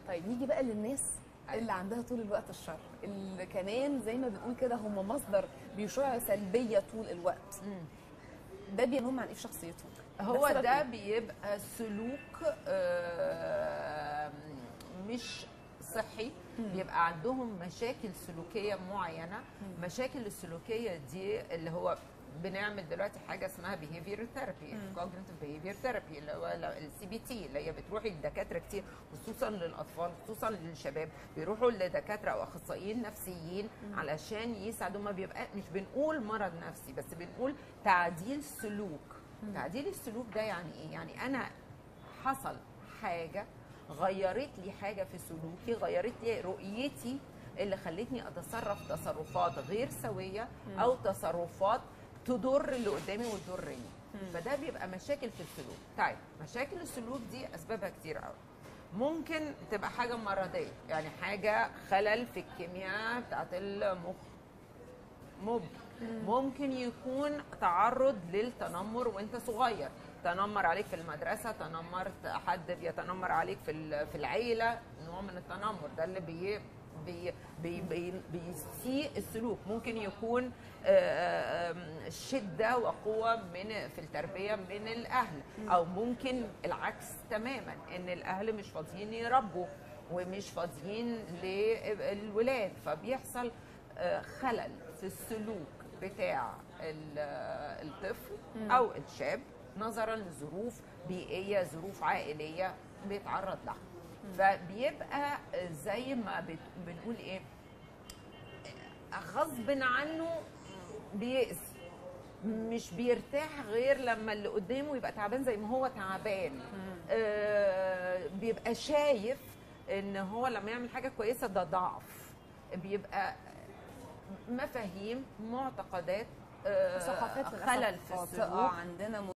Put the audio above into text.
طيب نيجي بقى للناس اللي عندها طول الوقت الشر اللي كمان زي ما بنقول كده هم مصدر بيشع سلبيه طول الوقت ده بينهم عن ايه في شخصيتهم هو سبب ده إيه؟ بيبقى سلوك آه، مش صحي بيبقى عندهم مشاكل سلوكيه معينه مشاكل السلوكيه دي اللي هو بنعمل دلوقتي حاجه اسمها behavior therapy cognitive behavior therapy اللي هو السي بي تي اللي هي بتروحي لدكاتره كتير خصوصا للاطفال خصوصا للشباب بيروحوا لدكاتره او اخصائيين نفسيين علشان يساعدوا ما بيبقى مش بنقول مرض نفسي بس بنقول تعديل سلوك تعديل السلوك ده يعني ايه يعني انا حصل حاجه غيرت لي حاجه في سلوكي غيرت لي رؤيتي اللي خلتني اتصرف تصرفات غير سويه او تصرفات تضر اللي قدامي وتضرني فده بيبقى مشاكل في السلوك طيب مشاكل السلوك دي اسبابها كتير قوي ممكن تبقى حاجه مرضيه يعني حاجه خلل في الكيمياء بتاعت المخ مب ممكن يكون تعرض للتنمر وانت صغير تنمر عليك في المدرسة تنمرت حد بيتنمر عليك في ال- في العيلة نوع من التنمر ده اللي بي بي بي بي بيسيء السلوك ممكن يكون آه، آم، شدة وقوة من في التربية من الأهل أو ممكن العكس تماما إن الأهل مش فاضيين يربوا ومش فاضيين للولاد فبيحصل آه، خلل في السلوك بتاع ال- آه، الطفل او الشاب نظرا لظروف بيئيه ظروف عائليه بيتعرض لها فبيبقى زي ما بت- بنقول ايه غصب عنه بيأذي مش بيرتاح غير لما اللي قدامه يبقى تعبان زي ما هو تعبان آه بيبقى شايف ان هو لما يعمل حاجه كويسه ده ضعف بيبقى مفاهيم معتقدات آه ثقافات للأسف خلل في خاطئة السلوك عندنا